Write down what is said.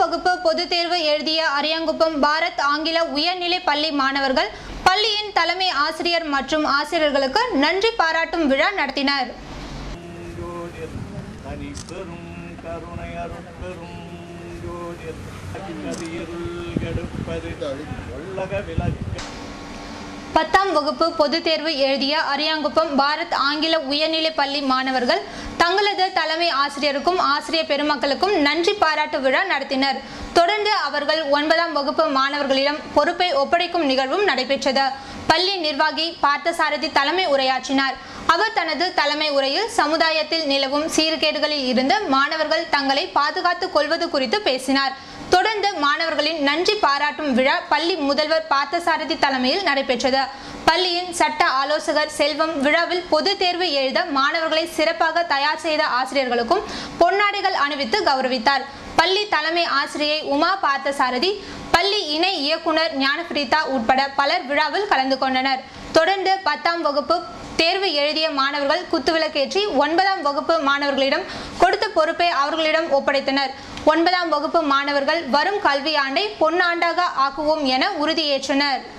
வகுப்பு பொதுத் தேர்வு எழுதிய அரியாங்குப்பம் பாரத் ஆங்கில உயர்நிலை பள்ளி மாணவர்கள் பள்ளியின் தலைமை ஆசிரியர் மற்றும் ஆசிரியர்களுக்கு நன்றி பாராட்டும் விழா நடத்தினர் ஜோதிர் தனிப்பெரும் கருணை அருட்பெரும் ஜோதிர் கதியிருள் கெடுப்பது உள்ளக விளக்கு பத்தாம் வகுப்பு பொதுத் தேர்வு எழுதிய அரியாங்குப்பம் பாரத் ஆங்கில உயர்நிலை பள்ளி மாணவர்கள் தங்களது தலைமை ஆசிரியருக்கும் ஆசிரியர் பெருமக்களுக்கும் நன்றி பாராட்டு விழா நடத்தினர் தொடர்ந்து அவர்கள் ஒன்பதாம் வகுப்பு மாணவர்களிடம் பொறுப்பை ஒப்படைக்கும் நிகழ்வும் நடைபெற்றது பள்ளி நிர்வாகி பார்த்தசாரதி தலைமை உரையாற்றினார் அவர் தனது தலைமை உரையில் சமுதாயத்தில் நிலவும் சீர்கேடுகளில் இருந்து மாணவர்கள் தங்களை பாதுகாத்துக் கொள்வது குறித்து பேசினார் தொடர்ந்து மாணவர்களின் நன்றி பாராட்டும் விழா பள்ளி முதல்வர் பார்த்தசாரதி தலைமையில் நடைபெற்றது பள்ளியின் சட்ட ஆலோசகர் செல்வம் விழாவில் பொது தேர்வு எழுத மாணவர்களை சிறப்பாக தயார் செய்த ஆசிரியர்களுக்கும் பொன்னாடைகள் அணிவித்து கௌரவித்தார் பள்ளி தலைமை ஆசிரியை உமா பார்த்தசாரதி பள்ளி இணை இயக்குனர் ஞானபிரீதா உட்பட பலர் விழாவில் கலந்து கொண்டனர் தொடர்ந்து பத்தாம் வகுப்பு தேர்வு எழுதிய மாணவர்கள் குத்துவிளக்கேற்றி ஒன்பதாம் வகுப்பு மாணவர்களிடம் கொடுத்த பொறுப்பை அவர்களிடம் ஒப்படைத்தனர் ஒன்பதாம் வகுப்பு மாணவர்கள் வரும் கல்வியாண்டை பொன்னாண்டாக ஆக்குவோம் என உறுதியேற்றனர்